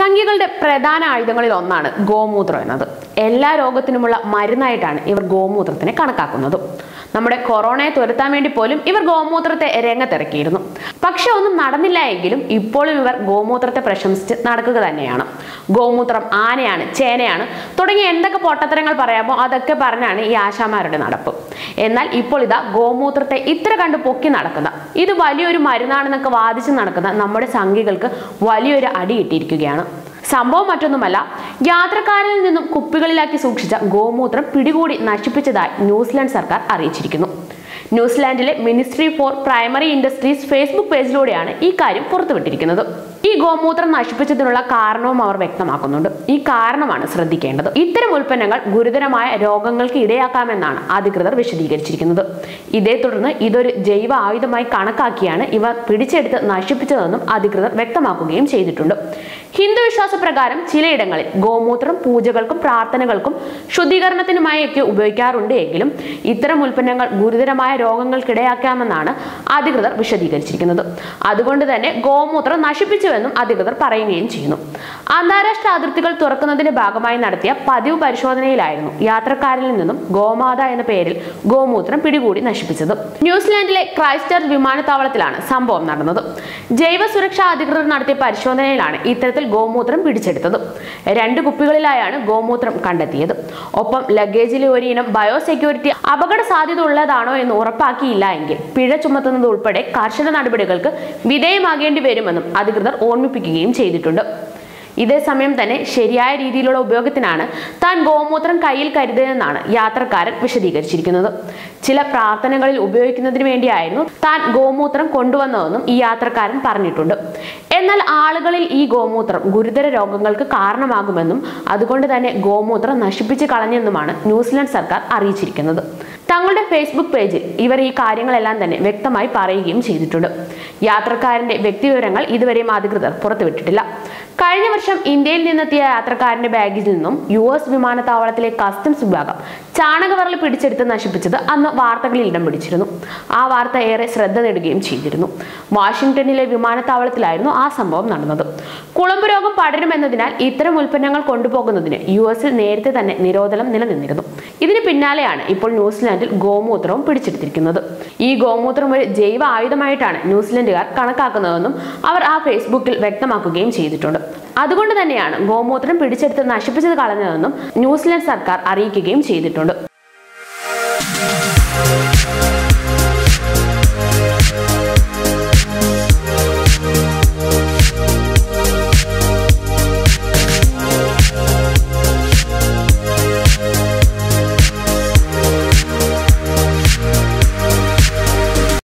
സംഖ്യകളുടെ പ്രധാന ആയുധങ്ങളിൽ ഒന്നാണ് ഗോമൂത്രം എന്നത് എല്ലാ രോഗത്തിനുമുള്ള മരുന്നായിട്ടാണ് ഇവർ ഗോമൂത്രത്തിനെ കണക്കാക്കുന്നത് നമ്മുടെ കൊറോണയെ തുരത്താൻ വേണ്ടി പോലും ഇവർ ഗോമൂത്രത്തെ രംഗത്തിറക്കിയിരുന്നു പക്ഷെ ഒന്നും നടന്നില്ല എങ്കിലും ഇപ്പോഴും ഇവർ ഗോമൂത്രത്തെ പ്രശംസിച്ച് നടക്കുക തന്നെയാണ് ഗോമൂത്രം ആനയാണ് ചേനയാണ് തുടങ്ങിയ എന്തൊക്കെ പൊട്ടത്തരങ്ങൾ പറയാമോ അതൊക്കെ പറഞ്ഞാണ് ഈ ആശാമാരുടെ നടപ്പ് എന്നാൽ ഇപ്പോൾ ഇതാ ഗോമൂത്രത്തെ ഇത്ര കണ്ട് പൊക്കി നടക്കുന്ന ഇത് വലിയൊരു മരുന്നാണെന്നൊക്കെ വാദിച്ച് നടക്കുന്ന നമ്മുടെ സംഘികൾക്ക് വലിയൊരു അടി കിട്ടിയിരിക്കുകയാണ് സംഭവം മറ്റൊന്നുമല്ല യാത്രക്കാരിൽ നിന്നും കുപ്പികളിലാക്കി സൂക്ഷിച്ച ഗോമൂത്രം പിടികൂടി നശിപ്പിച്ചതായി ന്യൂസിലാൻഡ് സർക്കാർ അറിയിച്ചിരിക്കുന്നു ന്യൂസിലാൻഡിലെ ministry for primary industries Facebook പേജിലൂടെയാണ് ഈ കാര്യം പുറത്തുവിട്ടിരിക്കുന്നത് ഈ ഗോമൂത്രം നശിപ്പിച്ചതിനുള്ള കാരണവും അവർ വ്യക്തമാക്കുന്നുണ്ട് ഈ കാരണമാണ് ശ്രദ്ധിക്കേണ്ടത് ഇത്തരം ഉൽപ്പന്നങ്ങൾ ഗുരുതരമായ രോഗങ്ങൾക്ക് ഇടയാക്കാമെന്നാണ് അധികൃതർ വിശദീകരിച്ചിരിക്കുന്നത് ഇതേ തുടർന്ന് ഇതൊരു ജൈവ ആയുധമായി കണക്കാക്കിയാണ് ഇവ പിടിച്ചെടുത്ത് നശിപ്പിച്ചതെന്നും അധികൃതർ വ്യക്തമാക്കുകയും ചെയ്തിട്ടുണ്ട് ഹിന്ദു വിശ്വാസപ്രകാരം ചിലയിടങ്ങളിൽ ഗോമൂത്രം പൂജകൾക്കും പ്രാർത്ഥനകൾക്കും ശുദ്ധീകരണത്തിനുമായൊക്കെ ഉപയോഗിക്കാറുണ്ട് എങ്കിലും ഇത്തരം ഉൽപ്പന്നങ്ങൾ ഗുരുതരമായ രോഗങ്ങൾക്കിടയാക്കാമെന്നാണ് അധികൃതർ വിശദീകരിച്ചിരിക്കുന്നത് അതുകൊണ്ട് തന്നെ ഗോമൂത്രം നശിപ്പിച്ചുവെന്നും അധികൃതർ പറയുകയും ചെയ്യുന്നു അന്താരാഷ്ട്ര അതിർത്തികൾ തുറക്കുന്നതിന്റെ ഭാഗമായി നടത്തിയ പതിവ് പരിശോധനയിലായിരുന്നു യാത്രക്കാരിൽ നിന്നും ഗോമാത എന്ന പേരിൽ ഗോമൂത്രം പിടികൂടി നശിപ്പിച്ചത് ന്യൂസിലാൻഡിലെ ക്രൈസ്റ്റ് ചർച്ച് വിമാനത്താവളത്തിലാണ് സംഭവം നടന്നത് ജൈവ സുരക്ഷാ അധികൃതർ നടത്തിയ പരിശോധനയിലാണ് ഇത്തരത്തിൽ ഗോമൂത്രം പിടിച്ചെടുത്തത് രണ്ട് കുപ്പികളിലായാണ് ഗോമൂത്രം കണ്ടെത്തിയത് ഒപ്പം ലഗേജിലെ ഒരു ഇനം ബയോസെക്യൂരിറ്റി അപകട സാധ്യത ഉള്ളതാണോ എന്ന് ഉറപ്പാക്കിയില്ല എങ്കിൽ പിഴ ചുമത്തുന്നത് ഉൾപ്പെടെ കർശന നടപടികൾക്ക് വിധേയമാകേണ്ടി വരുമെന്നും അധികൃതർ ഓർമ്മിപ്പിക്കുകയും ചെയ്തിട്ടുണ്ട് ഇതേ സമയം തന്നെ ശരിയായ രീതിയിലുള്ള ഉപയോഗത്തിനാണ് താൻ ഗോമൂത്രം കയ്യിൽ കരുതിയതെന്നാണ് യാത്രക്കാരൻ വിശദീകരിച്ചിരിക്കുന്നത് ചില പ്രാർത്ഥനകളിൽ ഉപയോഗിക്കുന്നതിന് വേണ്ടിയായിരുന്നു താൻ ഗോമൂത്രം കൊണ്ടുവന്നതെന്നും ഈ യാത്രക്കാരൻ പറഞ്ഞിട്ടുണ്ട് എന്നാൽ ആളുകളിൽ ഈ ഗോമൂത്രം ഗുരുതര രോഗങ്ങൾക്ക് കാരണമാകുമെന്നും അതുകൊണ്ട് തന്നെ ഗോമൂത്രം നശിപ്പിച്ച് കളഞ്ഞെന്നുമാണ് ന്യൂസിലാൻഡ് സർക്കാർ അറിയിച്ചിരിക്കുന്നത് തങ്ങളുടെ ഫേസ്ബുക്ക് പേജിൽ ഇവർ ഈ കാര്യങ്ങളെല്ലാം തന്നെ വ്യക്തമായി പറയുകയും ചെയ്തിട്ടുണ്ട് യാത്രക്കാരന്റെ വ്യക്തിവിവരങ്ങൾ ഇതുവരെയും അധികൃതർ പുറത്തുവിട്ടിട്ടില്ല കഴിഞ്ഞ വർഷം ഇന്ത്യയിൽ നിന്നെത്തിയ യാത്രക്കാരന്റെ ബാഗിൽ നിന്നും യു എസ് വിമാനത്താവളത്തിലെ കസ്റ്റംസ് വിഭാഗം ചാണകവറൽ പിടിച്ചെടുത്ത് നശിപ്പിച്ചത് അന്ന് വാർത്തകളിൽ ഇടം പിടിച്ചിരുന്നു ആ വാർത്ത ഏറെ ശ്രദ്ധ നേടുകയും ചെയ്തിരുന്നു വാഷിംഗ്ടണിലെ വിമാനത്താവളത്തിലായിരുന്നു ആ സംഭവം നടന്നത് കുളമ്പ് രോഗം പടരുമെന്നതിനാൽ ഇത്തരം ഉൽപ്പന്നങ്ങൾ കൊണ്ടുപോകുന്നതിന് യു എസിൽ നേരത്തെ തന്നെ നിരോധനം നിലനിന്നിരുന്നു ഇതിന് പിന്നാലെയാണ് ഇപ്പോൾ ന്യൂസിലാൻഡിൽ ഗോമൂത്രവും പിടിച്ചെടുത്തിരിക്കുന്നത് ഈ ഗോമൂത്രം ഒരു ജൈവ ആയുധമായിട്ടാണ് ന്യൂസിലൻഡുകാർ കണക്കാക്കുന്നതെന്നും അവർ ആ ഫേസ്ബുക്കിൽ വ്യക്തമാക്കുകയും ചെയ്തിട്ടുണ്ട് അതുകൊണ്ട് തന്നെയാണ് ഗോമൂത്രം പിടിച്ചെടുത്ത് നശിപ്പിച്ചത് കളഞ്ഞതെന്നും ന്യൂസിലാൻഡ് സർക്കാർ അറിയിക്കുകയും ചെയ്തിട്ടുണ്ട്